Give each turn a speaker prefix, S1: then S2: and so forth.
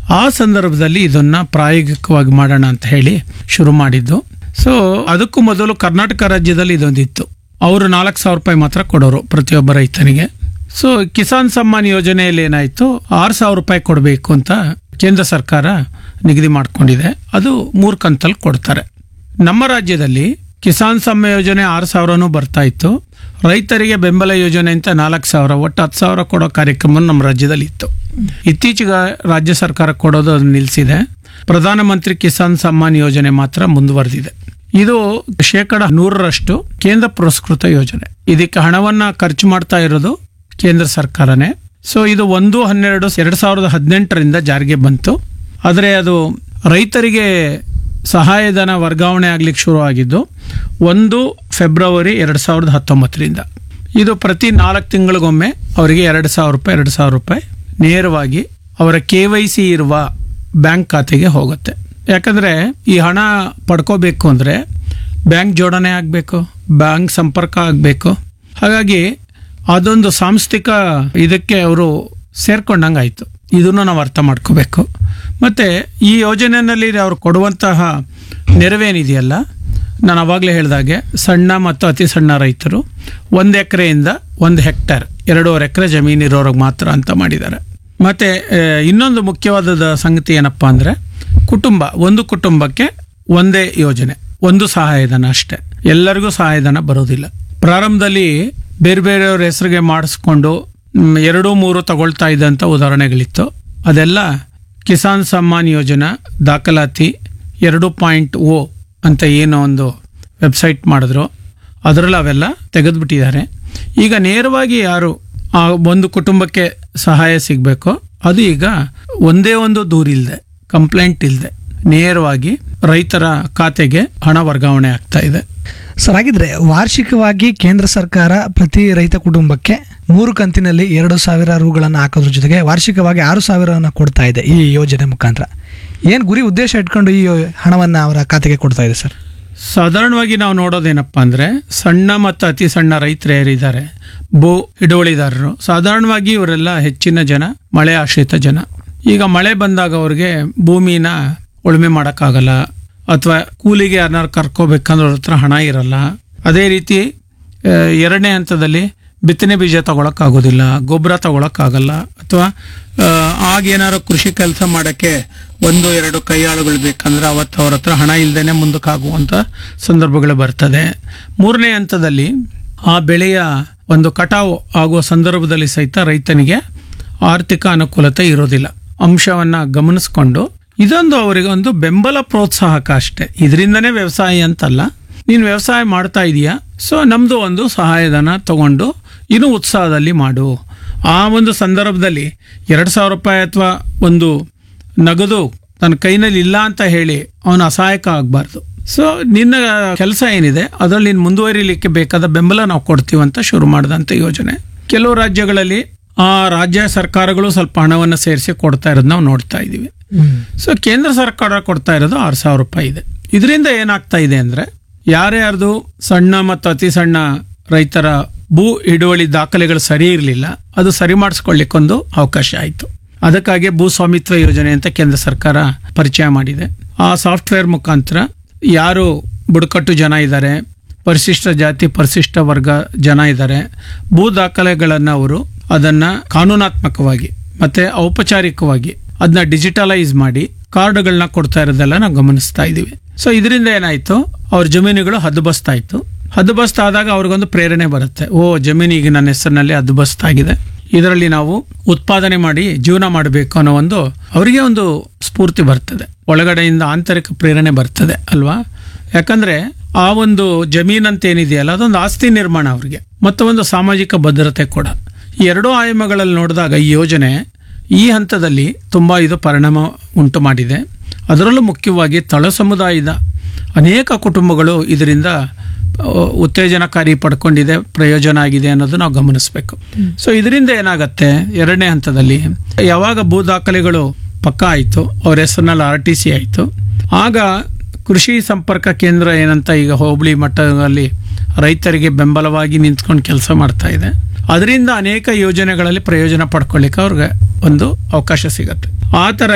S1: ಆ ಸಂದರ್ಭದಲ್ಲಿ ಇದನ್ನ ಪ್ರಾಯೋಗಿಕವಾಗಿ ಮಾಡೋಣ ಅಂತ ಹೇಳಿ ಶುರು ಮಾಡಿದ್ದು ಸೊ ಅದಕ್ಕೂ ಮೊದಲು ಕರ್ನಾಟಕ ರಾಜ್ಯದಲ್ಲಿ ಇದೊಂದಿತ್ತು ಅವರು ನಾಲ್ಕು ಸಾವಿರ ರೂಪಾಯಿ ಮಾತ್ರ ಕೊಡೋರು ಪ್ರತಿಯೊಬ್ಬ ರೈತನಿಗೆ ಸೊ ಕಿಸಾನ್ ಸಮ್ಮಾನ್ ಯೋಜನೆಯಲ್ಲಿ ಏನಾಯ್ತು ಆರು ಸಾವಿರ ರೂಪಾಯಿ ಕೊಡಬೇಕು ಅಂತ ಕೇಂದ್ರ ಸರ್ಕಾರ ನಿಗದಿ ಮಾಡ್ಕೊಂಡಿದೆ ಅದು ಮೂರು ಕಂತಲ್ಲಿ ಕೊಡ್ತಾರೆ ನಮ್ಮ ರಾಜ್ಯದಲ್ಲಿ ಕಿಸಾನ್ ಸಮ್ಮಾನ್ ಯೋಜನೆ ಆರು ಸಾವಿರನೂ ಬರ್ತಾ ಇತ್ತು ರೈತರಿಗೆ ಬೆಂಬಲ ಯೋಜನೆ ಅಂತ ನಾಲ್ಕು ಸಾವಿರ ಒಟ್ಟು ಹತ್ತು ಸಾವಿರ ಕೊಡೋ ಕಾರ್ಯಕ್ರಮ ನಮ್ಮ ರಾಜ್ಯದಲ್ಲಿ ಇತ್ತು ಇತ್ತೀಚೆಗೆ ರಾಜ್ಯ ಸರ್ಕಾರ ಕೊಡೋದು ಅದನ್ನ ನಿಲ್ಲಿಸಿದೆ ಪ್ರಧಾನಮಂತ್ರಿ ಕಿಸಾನ್ ಸಮ್ಮಾನ್ ಯೋಜನೆ ಮಾತ್ರ ಮುಂದುವರೆದಿದೆ ಇದು ಶೇಕಡ ನೂರರಷ್ಟು ಕೇಂದ್ರ ಪುರಸ್ಕೃತ ಯೋಜನೆ ಇದಕ್ಕೆ ಹಣವನ್ನ ಖರ್ಚು ಮಾಡ್ತಾ ಇರೋದು ಕೇಂದ್ರ ಸರ್ಕಾರನೇ ಸೊ ಇದು ಒಂದು ಹನ್ನೆರಡು ಎರಡ್ ಸಾವಿರದ ಹದಿನೆಂಟರಿಂದ ಜಾರಿಗೆ ಬಂತು ಆದರೆ ಅದು ರೈತರಿಗೆ ಸಹಾಯಧನ ವರ್ಗಾವಣೆ ಆಗ್ಲಿಕ್ಕೆ ಶುರು ಆಗಿದ್ದು ಒಂದು ಫೆಬ್ರವರಿ ಎರಡ್ ಸಾವಿರದ ಹತ್ತೊಂಬತ್ತರಿಂದ ಇದು ಪ್ರತಿ ನಾಲ್ಕು ತಿಂಗಳಿಗೊಮ್ಮೆ ಅವರಿಗೆ ಎರಡು ಸಾವಿರ ರೂಪಾಯಿ ಎರಡು ಸಾವಿರ ರೂಪಾಯಿ ನೇರವಾಗಿ ಅವರ ಕೆ ವೈ ಸಿ ಇರುವ ಬ್ಯಾಂಕ್ ಖಾತೆಗೆ ಹೋಗುತ್ತೆ ಯಾಕಂದ್ರೆ ಈ ಹಣ ಪಡ್ಕೋಬೇಕು ಅಂದ್ರೆ ಬ್ಯಾಂಕ್ ಜೋಡಣೆ ಆಗಬೇಕು ಬ್ಯಾಂಕ್ ಸಂಪರ್ಕ ಆಗಬೇಕು ಹಾಗಾಗಿ ಅದೊಂದು ಸಾಂಸ್ಥಿಕ ಇದಕ್ಕೆ ಅವರು ಸೇರ್ಕೊಂಡಂಗಾಯ್ತು ಇದನ್ನು ನಾವು ಅರ್ಥ ಮಾಡ್ಕೋಬೇಕು ಮತ್ತೆ ಈ ಯೋಜನೆಯಲ್ಲಿ ಅವರು ಕೊಡುವಂತಹ ನೆರವೇನಿದೆಯಲ್ಲ ನಾನು ಅವಾಗಲೇ ಹೇಳಿದಾಗೆ ಸಣ್ಣ ಮತ್ತು ಅತಿ ಸಣ್ಣ ರೈತರು ಒಂದು ಎಕರೆಯಿಂದ ಒಂದು ಹೆಕ್ಟೇರ್ ಎರಡೂವರೆ ಎಕರೆ ಜಮೀನಿರೋರಿಗೆ ಮಾತ್ರ ಅಂತ ಮಾಡಿದ್ದಾರೆ ಮತ್ತೆ ಆ, ಇನ್ನೊಂದು ಮುಖ್ಯವಾದ ಸಂಗತಿ ಏನಪ್ಪಾ ಅಂದ್ರೆ ಕುಟುಂಬ ಒಂದು ಕುಟುಂಬಕ್ಕೆ ಒಂದೇ ಯೋಜನೆ ಒಂದು ಸಹಾಯಧನ ಅಷ್ಟೇ ಎಲ್ಲರಿಗೂ ಸಹಾಯಧನ ಬರೋದಿಲ್ಲ ಪ್ರಾರಂಭದಲ್ಲಿ ಬೇರೆ ಬೇರೆಯವ್ರ ಹೆಸರಿಗೆ ಮಾಡಿಸ್ಕೊಂಡು ಮ್, ಎರಡು ಮೂರು ತಗೊಳ್ತಾ ಇದ್ದಂಥ ಉದಾಹರಣೆಗಳಿತ್ತು ಅದೆಲ್ಲ ಕಿಸಾನ್ ಸಮ್ಮಾನ್ ಯೋಜನಾ ದಾಖಲಾತಿ ಎರಡು ಪಾಯಿಂಟ್ ಓ ಅಂತ ಏನೋ ಒಂದು ವೆಬ್ಸೈಟ್ ಮಾಡಿದ್ರು ಅದರಲ್ಲಿ ಅವೆಲ್ಲ ತೆಗೆದುಬಿಟ್ಟಿದ್ದಾರೆ ಈಗ ನೇರವಾಗಿ ಯಾರು ಆ ಒಂದು ಕುಟುಂಬಕ್ಕೆ ಸಹಾಯ ಸಿಗಬೇಕು ಅದು ಈಗ ಒಂದೇ ಒಂದು ದೂರಿಲ್ದೆ ಕಂಪ್ಲೇಂಟ್ ಇಲ್ಲದೆ ನೇರವಾಗಿ ರೈತರ ಖಾತೆಗೆ ಹಣ ವರ್ಗಾವಣೆ ಆಗ್ತಾ ಇದೆ
S2: ಸರ್ ಹಾಗಿದ್ರೆ ವಾರ್ಷಿಕವಾಗಿ ಕೇಂದ್ರ ಸರ್ಕಾರ ಪ್ರತಿ ರೈತ ಕುಟುಂಬಕ್ಕೆ ಮೂರು ಕಂತಿನಲ್ಲಿ ಎರಡು ಸಾವಿರ ರೂಗಳನ್ನು ಹಾಕೋದ್ರ ಜೊತೆಗೆ ವಾರ್ಷಿಕವಾಗಿ ಆರು ಸಾವಿರವನ್ನು ಕೊಡ್ತಾ ಇದೆ ಈ ಯೋಜನೆ ಮುಖಾಂತರ ಏನು ಗುರಿ ಉದ್ದೇಶ ಇಟ್ಕೊಂಡು ಈ ಹಣವನ್ನು ಅವರ ಖಾತೆಗೆ ಕೊಡ್ತಾ ಇದೆ ಸರ್
S1: ಸಾಧಾರಣವಾಗಿ ನಾವು ನೋಡೋದೇನಪ್ಪಾ ಅಂದ್ರೆ ಸಣ್ಣ ಮತ್ತು ಅತಿ ಸಣ್ಣ ರೈತರು ಯಾರಿದ್ದಾರೆ ಭೂ ಹಿಡುವಳಿದಾರರು ಸಾಧಾರಣವಾಗಿ ಇವರೆಲ್ಲ ಹೆಚ್ಚಿನ ಜನ ಮಳೆ ಆಶ್ರಿತ ಜನ ಈಗ ಮಳೆ ಬಂದಾಗ ಅವ್ರಿಗೆ ಭೂಮಿನ ಉಳುಮೆ ಮಾಡೋಕ್ಕಾಗಲ್ಲ ಅಥವಾ ಕೂಲಿಗೆ ಯಾರನ್ನಾರು ಕರ್ಕೋಬೇಕಂದ್ರೆ ಅವ್ರ ಹತ್ರ ಹಣ ಇರಲ್ಲ ಅದೇ ರೀತಿ ಆ, ಎರಡನೇ ಹಂತದಲ್ಲಿ ಬಿತ್ತನೆ ಬೀಜ ತಗೊಳಕ್ಕಾಗೋದಿಲ್ಲ ಗೊಬ್ಬರ ತಗೊಳಕ್ಕಾಗಲ್ಲ ಅಥವಾ ಆ, ಆಗ ಏನಾದ್ರು ಕೃಷಿ ಕೆಲಸ ಮಾಡಕ್ಕೆ ಒಂದು ಎರಡು ಕೈಯಾಳುಗಳು ಬೇಕಂದ್ರೆ ಅವತ್ತು ಅವ್ರ ಹತ್ರ ಹಣ ಇಲ್ದೇನೆ ಮುಂದಕ್ಕಾಗುವಂತ ಸಂದರ್ಭಗಳು ಬರ್ತದೆ ಮೂರನೇ ಹಂತದಲ್ಲಿ ಆ ಬೆಳೆಯ ಒಂದು ಕಟಾವು ಆಗುವ ಸಂದರ್ಭದಲ್ಲಿ ಸಹಿತ ರೈತನಿಗೆ ಆರ್ಥಿಕ ಅನುಕೂಲತೆ ಇರೋದಿಲ್ಲ ಅಂಶವನ್ನ ಗಮನಿಸ್ಕೊಂಡು ಇದೊಂದು ಅವರಿಗೆ ಒಂದು ಬೆಂಬಲ ಪ್ರೋತ್ಸಾಹಕ ಅಷ್ಟೇ ಇದರಿಂದನೇ ವ್ಯವಸಾಯ ಅಂತಲ್ಲ ನೀನು ವ್ಯವಸಾಯ ಮಾಡ್ತಾ ಇದೀಯಾ ಸೊ ನಮ್ದು ಒಂದು ಸಹಾಯಧನ ತಗೊಂಡು ಇನ್ನೂ ಉತ್ಸಾಹದಲ್ಲಿ ಮಾಡು ಆ ಒಂದು ಸಂದರ್ಭದಲ್ಲಿ ಎರಡು ಸಾವಿರ ರೂಪಾಯಿ ಅಥವಾ ಒಂದು ನಗದು ತನ್ನ ಕೈನಲ್ಲಿ ಇಲ್ಲ ಅಂತ ಹೇಳಿ ಅವನು ಅಸಹಾಯಕ ಆಗಬಾರ್ದು ಸೊ ನಿನ್ನ ಕೆಲಸ ಏನಿದೆ ಅದರಲ್ಲಿ ನೀನು ಮುಂದುವರಿಲಿಕ್ಕೆ ಬೇಕಾದ ಬೆಂಬಲ ನಾವು ಕೊಡ್ತೀವಿ ಅಂತ ಶುರು ಮಾಡಿದಂಥ ಯೋಜನೆ ಕೆಲವು ರಾಜ್ಯಗಳಲ್ಲಿ ಆ ರಾಜ್ಯ ಸರ್ಕಾರಗಳು ಸ್ವಲ್ಪ ಹಣವನ್ನು ಸೇರಿಸಿ ಕೊಡ್ತಾ ಇರೋದು ನಾವು ನೋಡ್ತಾ ಇದ್ದೀವಿ ಸೊ ಕೇಂದ್ರ ಸರ್ಕಾರ ಕೊಡ್ತಾ ಇರೋದು ಆರು ಸಾವಿರ ರೂಪಾಯಿ ಇದೆ ಇದರಿಂದ ಏನಾಗ್ತಾ ಇದೆ ಅಂದ್ರೆ ಯಾರ್ಯಾರ್ದು ಸಣ್ಣ ಮತ್ತು ಅತಿ ಸಣ್ಣ ರೈತರ ಭೂ ಹಿಡುವಳಿ ದಾಖಲೆಗಳು ಸರಿ ಇರಲಿಲ್ಲ ಅದು ಸರಿ ಮಾಡಿಸ್ಕೊಳ್ಳಿಕ್ಕೊಂದು ಅವಕಾಶ ಆಯಿತು ಅದಕ್ಕಾಗಿ ಭೂ ಸ್ವಾಮಿತ್ವ ಯೋಜನೆ ಅಂತ ಕೇಂದ್ರ ಸರ್ಕಾರ ಪರಿಚಯ ಮಾಡಿದೆ ಆ ಸಾಫ್ಟ್ವೇರ್ ಮುಖಾಂತರ ಯಾರು ಬುಡಕಟ್ಟು ಜನ ಇದ್ದಾರೆ ಪರಿಶಿಷ್ಟ ಜಾತಿ ಪರಿಶಿಷ್ಟ ವರ್ಗ ಜನ ಇದ್ದಾರೆ ಭೂ ದಾಖಲೆಗಳನ್ನು ಅವರು ಅದನ್ನ ಕಾನೂನಾತ್ಮಕವಾಗಿ ಮತ್ತೆ ಔಪಚಾರಿಕವಾಗಿ ಅದನ್ನ ಡಿಜಿಟಲೈಸ್ ಮಾಡಿ ಕಾರ್ಡ್ಗಳನ್ನ ಕೊಡ್ತಾ ಇರೋದೆಲ್ಲ ನಾವು ಗಮನಿಸ್ತಾ ಇದೀವಿ ಸೊ ಇದರಿಂದ ಏನಾಯ್ತು ಅವ್ರ ಜಮೀನುಗಳು ಹದ್ದುಬಸ್ತಾ ಇತ್ತು ಹದ್ದುಬಸ್ತ್ ಆದಾಗ ಅವ್ರಿಗೊಂದು ಪ್ರೇರಣೆ ಬರುತ್ತೆ ಓ ಜಮೀನು ಈಗ ನನ್ನ ಹೆಸರಿನಲ್ಲಿ ಹದ್ದುಬಸ್ತಾಗಿದೆ ಇದರಲ್ಲಿ ನಾವು ಉತ್ಪಾದನೆ ಮಾಡಿ ಜೀವನ ಮಾಡಬೇಕು ಅನ್ನೋ ಒಂದು ಅವರಿಗೆ ಒಂದು ಸ್ಫೂರ್ತಿ ಬರ್ತದೆ ಒಳಗಡೆಯಿಂದ ಆಂತರಿಕ ಪ್ರೇರಣೆ ಬರ್ತದೆ ಅಲ್ವಾ ಯಾಕಂದ್ರೆ ಆ ಒಂದು ಜಮೀನಂತ ಏನಿದೆಯಲ್ಲ ಅದೊಂದು ಆಸ್ತಿ ನಿರ್ಮಾಣ ಅವರಿಗೆ ಮತ್ತು ಒಂದು ಸಾಮಾಜಿಕ ಭದ್ರತೆ ಕೂಡ ಈ ಎರಡೂ ಆಯಾಮಗಳಲ್ಲಿ ನೋಡಿದಾಗ ಈ ಯೋಜನೆ ಈ ಹಂತದಲ್ಲಿ ತುಂಬಾ ಇದು ಪರಿಣಾಮ ಉಂಟು ಮಾಡಿದೆ ಅದರಲ್ಲೂ ಮುಖ್ಯವಾಗಿ ತಳ ಸಮುದಾಯದ ಅನೇಕ ಕುಟುಂಬಗಳು ಇದರಿಂದ ಆ, ಉತ್ತೇಜನಕಾರಿ ಪಡ್ಕೊಂಡಿದೆ ಪ್ರಯೋಜನ ಆಗಿದೆ ಅನ್ನೋದು ನಾವು ಗಮನಿಸಬೇಕು ಸೊ ಇದರಿಂದ ಏನಾಗತ್ತೆ ಎರಡನೇ ಹಂತದಲ್ಲಿ ಯಾವಾಗ ಭೂ ದಾಖಲೆಗಳು ಪಕ್ಕ ಆಯಿತು ಅವ್ರ ಹೆಸರಿನಲ್ಲಿ ಆರ್ ಟಿ ಸಿ ಆಯಿತು ಆಗ ಕೃಷಿ ಸಂಪರ್ಕ ಕೇಂದ್ರ ಏನಂತ ಈಗ ಹೋಬಳಿ ಮಟ್ಟದಲ್ಲಿ ರೈತರಿಗೆ ಬೆಂಬಲವಾಗಿ ನಿಂತ್ಕೊಂಡು ಕೆಲಸ ಮಾಡ್ತಾ ಇದೆ ಅದರಿಂದ ಅನೇಕ ಯೋಜನೆಗಳಲ್ಲಿ ಪ್ರಯೋಜನ ಪಡ್ಕೊಳ್ಳಿಕ್ಕೆ ಅವ್ರಿಗೆ ಒಂದು ಅವಕಾಶ ಸಿಗತ್ತೆ ಆ ಥರ